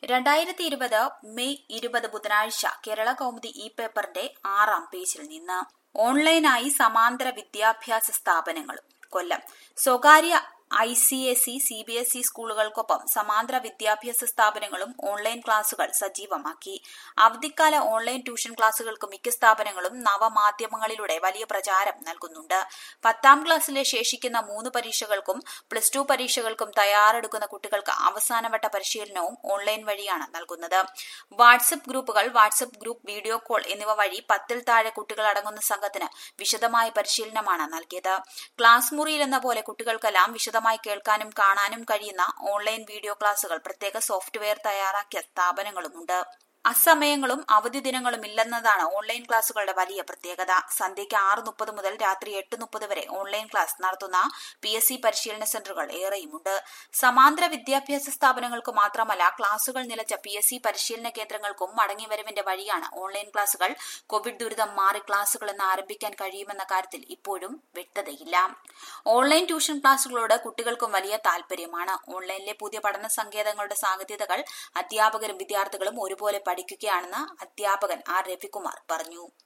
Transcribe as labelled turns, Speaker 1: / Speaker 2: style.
Speaker 1: രണ്ടായിരത്തി ഇരുപത് മെയ് ഇരുപത് ബുധനാഴ്ച കേരള കൗമുദി ഇ പേപ്പറിന്റെ ആറാം പേജിൽ നിന്ന് ഓൺലൈനായി സമാന്തര വിദ്യാഭ്യാസ സ്ഥാപനങ്ങളും കൊല്ലം സ്വകാര്യ I C S E C B S E സ്കൂളുകൾക്കൊപ്പം സമാന്തര വിദ്യാഭ്യാസ സ്ഥാപനങ്ങളും ഓൺലൈൻ ക്ലാസുകൾ സജീവമാക്കി അവധിക്കാല ഓൺലൈൻ ട്യൂഷൻ ക്ലാസുകൾക്ക് മിക്ക സ്ഥാപനങ്ങളും നവമാധ്യമങ്ങളിലൂടെ വലിയ പ്രചാരം നൽകുന്നുണ്ട് പത്താം ക്ലാസ്സിലെ ശേഷിക്കുന്ന മൂന്ന് പരീക്ഷകൾക്കും പ്ലസ് ടു പരീക്ഷകൾക്കും തയ്യാറെടുക്കുന്ന കുട്ടികൾക്ക് അവസാനവട്ട പരിശീലനവും ഓൺലൈൻ വഴിയാണ് നൽകുന്നത് വാട്സപ്പ് ഗ്രൂപ്പുകൾ വാട്സപ്പ് ഗ്രൂപ്പ് വീഡിയോ കോൾ എന്നിവ വഴി പത്തിൽ താഴെ കുട്ടികൾ അടങ്ങുന്ന സംഘത്തിന് വിശദമായ പരിശീലനമാണ് നൽകിയത് ക്ലാസ് മുറിയിൽ എന്ന പോലെ കുട്ടികൾക്കെല്ലാം വിശദമായി കേൾക്കാനും കാണാനും കഴിയുന്ന ഓൺലൈൻ വീഡിയോ ക്ലാസുകൾ പ്രത്യേക സോഫ്റ്റ്വെയർ തയ്യാറാക്കിയ സ്ഥാപനങ്ങളുമുണ്ട് അസമയങ്ങളും അവധി ദിനങ്ങളും ഇല്ലെന്നതാണ് ഓൺലൈൻ ക്ലാസുകളുടെ വലിയ പ്രത്യേകത സന്ധ്യയ്ക്ക് ആറ് മുപ്പത് മുതൽ രാത്രി എട്ട് മുപ്പത് വരെ ഓൺലൈൻ ക്ലാസ് നടത്തുന്ന പി എസ് സി പരിശീലന സെന്ററുകൾ ഏറെയുമുണ്ട് സമാന്തര വിദ്യാഭ്യാസ സ്ഥാപനങ്ങൾക്ക് മാത്രമല്ല ക്ലാസുകൾ നിലച്ച പി എസ് സി പരിശീലന കേന്ദ്രങ്ങൾക്കും മടങ്ങിവരവിന്റെ വഴിയാണ് ഓൺലൈൻ ക്ലാസുകൾ കോവിഡ് ദുരിതം മാറി ക്ലാസുകൾ എന്ന് ആരംഭിക്കാൻ കഴിയുമെന്ന കാര്യത്തിൽ ഇപ്പോഴും വ്യക്തതയില്ല ഓൺലൈൻ ട്യൂഷൻ ക്ലാസുകളോട് കുട്ടികൾക്കും വലിയ താൽപര്യമാണ് ഓൺലൈനിലെ പുതിയ പഠന സങ്കേതങ്ങളുടെ സാധ്യതകൾ അധ്യാപകരും വിദ്യാർത്ഥികളും ഒരുപോലെ പഠിക്കുകയാണെന്ന് അധ്യാപകൻ ആർ രവികുമാർ പറഞ്ഞു